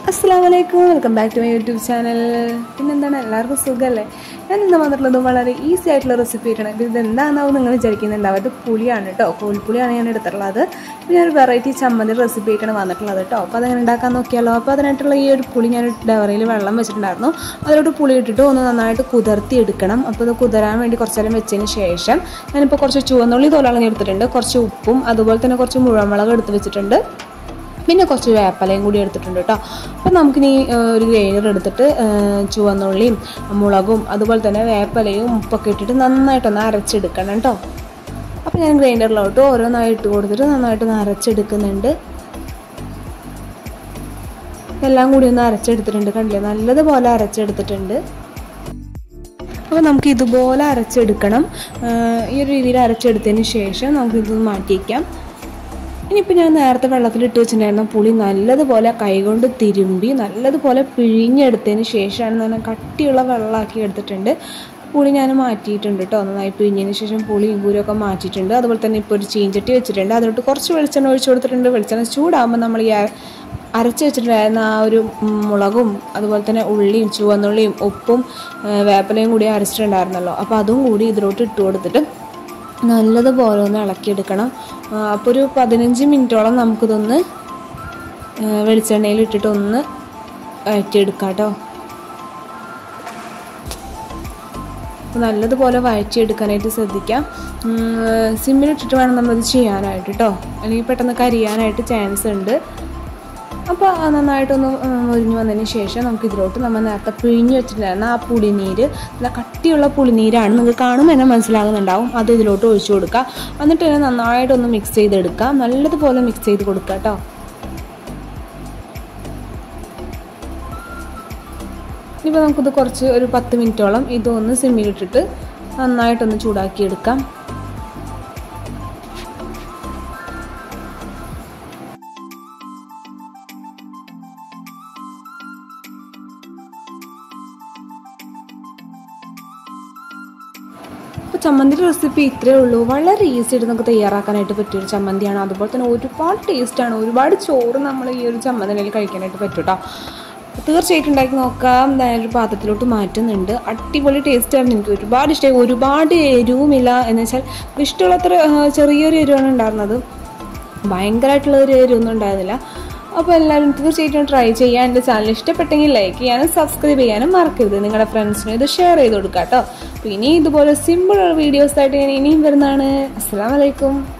അസ്സാം വലൈക്കും welcome back to my YouTube channel പിന്നെന്താണ് എല്ലാവർക്കും സുഖമല്ലേ ഞാൻ ഇന്ന് വന്നിട്ടുള്ളത് വളരെ ഈസി ആയിട്ടുള്ള റെസിപ്പി ആയിട്ടാണ് ഇത് എന്താണെന്നാവും നിങ്ങൾ വിചാരിക്കുന്നുണ്ടാവും അത് പുളിയാണ് കേട്ടോ കോൽപ്പുളിയാണ് ഞാൻ എടുത്തിട്ടുള്ളത് അപ്പോൾ ഞാനൊരു വെറൈറ്റി ചമ്മന്തി റെസിപ്പി ആയിട്ടാണ് വന്നിട്ടുള്ളത് കേട്ടോ അപ്പോൾ അതെങ്ങനെ ഉണ്ടാക്കാൻ നോക്കിയാലോ അപ്പോൾ അതിനായിട്ടുള്ള ഈ ഒരു പുളി ഞാൻ ഡവറയിൽ വെള്ളം വെച്ചിട്ടുണ്ടായിരുന്നു അതിലോട്ട് പുളി ഇട്ടിട്ട് ഒന്ന് നന്നായിട്ട് കുതിർത്തി എടുക്കണം അപ്പോൾ ഇത് കുതിരാൻ വേണ്ടി കുറച്ച് നേരം വെച്ചതിന് ശേഷം ഞാനിപ്പോൾ കുറച്ച് ചുവന്നുള്ളി തോലാളഞ്ഞ് എടുത്തിട്ടുണ്ട് കുറച്ച് ഉപ്പും അതുപോലെ തന്നെ കുറച്ച് മുഴമുളക് എടുത്ത് വെച്ചിട്ടുണ്ട് പിന്നെ കുറച്ച് വേപ്പലയും കൂടി എടുത്തിട്ടുണ്ട് കേട്ടോ അപ്പോൾ നമുക്കിനി ഒരു ഗ്രൈൻഡർ എടുത്തിട്ട് ചുവന്നുള്ളിയും മുളകും അതുപോലെ തന്നെ വേപ്പലയും ഉപ്പൊക്കെ ഇട്ടിട്ട് നന്നായിട്ടൊന്ന് അരച്ചെടുക്കണം കേട്ടോ അപ്പോൾ ഞാൻ ഗ്രൈൻഡറിലോട്ട് ഓരോന്നായി ഇട്ട് കൊടുത്തിട്ട് നന്നായിട്ടൊന്ന് അരച്ചെടുക്കുന്നുണ്ട് എല്ലാം കൂടി ഒന്ന് അരച്ചെടുത്തിട്ടുണ്ട് കണ്ടില്ലേ നല്ലതുപോലെ അരച്ചെടുത്തിട്ടുണ്ട് അപ്പോൾ നമുക്ക് ഇതുപോലെ അരച്ചെടുക്കണം ഈ ഒരു രീതിയിൽ അരച്ചെടുത്തതിന് ശേഷം നമുക്കിതൊന്ന് മാറ്റി വയ്ക്കാം ഇനിയിപ്പോൾ ഞാൻ നേരത്തെ വെള്ളത്തിലിട്ട് വെച്ചിട്ടുണ്ടായിരുന്ന പുളി നല്ലതുപോലെ കൈകൊണ്ട് തിരുമ്പി നല്ലതുപോലെ പിഴിഞ്ഞെടുത്തതിന് ശേഷമാണ് നല്ല കട്ടിയുള്ള വെള്ളമാക്കി എടുത്തിട്ടുണ്ട് പുളി ഞാൻ മാറ്റിയിട്ടുണ്ട് കേട്ടോ നന്നായി പിഴിഞ്ഞതിന് ശേഷം പുളിയും കൂരൊക്കെ മാറ്റിയിട്ടുണ്ട് അതുപോലെ തന്നെ ഇപ്പോൾ ഒരു ചീഞ്ചട്ടി വെച്ചിട്ടുണ്ട് അതിലോട്ട് കുറച്ച് വെളിച്ചെണ്ണ ഒഴിച്ചു കൊടുത്തിട്ടുണ്ട് വെളിച്ചെണ്ണ ചൂടാകുമ്പോൾ നമ്മൾ ഈ അരച്ച് വെച്ചിട്ടുണ്ടായിരുന്ന ആ ഒരു മുളകും അതുപോലെ തന്നെ ഉള്ളിയും ചുവന്നുള്ളിയും ഉപ്പും വേപ്പലയും കൂടി അരച്ചിട്ടുണ്ടായിരുന്നല്ലോ അപ്പോൾ അതും കൂടി ഇതിലോട്ട് ഇട്ട് കൊടുത്തിട്ട് നല്ലതുപോലെ ഒന്ന് ഇളക്കിയെടുക്കണം അപ്പോൾ ഒരു പതിനഞ്ച് മിനിറ്റോളം നമുക്കിതൊന്ന് വെളിച്ചെണ്ണയിൽ ഇട്ടിട്ട് ഒന്ന് വഴറ്റിയെടുക്കാം കേട്ടോ നല്ലതുപോലെ വഴറ്റിയെടുക്കാനായിട്ട് ശ്രദ്ധിക്കാം സിമ്മിലിട്ടിട്ട് വേണം നമ്മളത് ചെയ്യാനായിട്ട് കേട്ടോ അല്ലെങ്കിൽ പെട്ടെന്ന് കരിയാനായിട്ട് ചാൻസ് ഉണ്ട് അപ്പോൾ നന്നായിട്ടൊന്ന് മുരിഞ്ഞ് വന്നതിന് ശേഷം നമുക്ക് ഇതിലോട്ട് നമ്മൾ നേരത്തെ പിഴിഞ്ഞ് വെച്ചിട്ടുണ്ടായിരുന്ന ആ പുളിനീര് നല്ല കട്ടിയുള്ള പുളിനീരാണ് നിങ്ങൾക്ക് കാണുമ്പോൾ തന്നെ മനസ്സിലാകുന്നുണ്ടാവും അത് ഇതിലോട്ട് ഒഴിച്ചു കൊടുക്കുക എന്നിട്ട് തന്നെ നന്നായിട്ടൊന്ന് മിക്സ് ചെയ്തെടുക്കുക നല്ലതുപോലെ മിക്സ് ചെയ്ത് കൊടുക്കുക കേട്ടോ ഇപ്പോൾ നമുക്കിത് കുറച്ച് ഒരു പത്ത് മിനിറ്റോളം ഇതൊന്ന് സിമ്മിലിട്ടിട്ട് നന്നായിട്ടൊന്ന് ചൂടാക്കിയെടുക്കാം അപ്പോൾ ചമ്മന്തിയുടെ റെസിപ്പി ഇത്രയേ ഉള്ളൂ വളരെ ഈസി ആയിട്ട് നമുക്ക് തയ്യാറാക്കാനായിട്ട് പറ്റിയൊരു ചമ്മന്തിയാണ് അതുപോലെ തന്നെ ഒരുപാട് ടേസ്റ്റാണ് ഒരുപാട് ചോറ് നമ്മൾ ഈ ഒരു ചമ്മന്തിയിൽ കഴിക്കാനായിട്ട് പറ്റും കേട്ടോ തീർച്ചയായിട്ടും ഉണ്ടാക്കി നോക്കാം ഞാനൊരു പാത്രത്തിലോട്ട് മാറ്റുന്നുണ്ട് അടിപൊളി ടേസ്റ്റാണ് എനിക്ക് ഒരുപാട് ഇഷ്ടമായി ഒരുപാട് എരിവുമില്ല എന്ന് വെച്ചാൽ ഇഷ്ടമുള്ളത്ര ചെറിയൊരു എരിവാണ് ഉണ്ടായിരുന്നത് ഭയങ്കരമായിട്ടുള്ള ഒരു എരിവൊന്നും ഉണ്ടായിരുന്നില്ല അപ്പോൾ എല്ലാവരും തീർച്ചയായിട്ടും ട്രൈ ചെയ്യാൻ എൻ്റെ ചാനൽ ഇഷ്ടപ്പെട്ടെങ്കിൽ ലൈക്ക് ചെയ്യാനും സബ്സ്ക്രൈബ് ചെയ്യാനും മറക്കരുത് നിങ്ങളുടെ ഫ്രണ്ട്സിനും ഇത് ഷെയർ ചെയ്ത് കൊടുക്കുക കേട്ടോ അപ്പോൾ ഇനി ഇതുപോലെ സിമ്പിൾ വീഡിയോസ് ആയിട്ട് ഞാൻ ഇനിയും വരുന്നതാണ് അസ്സാം വലൈക്കും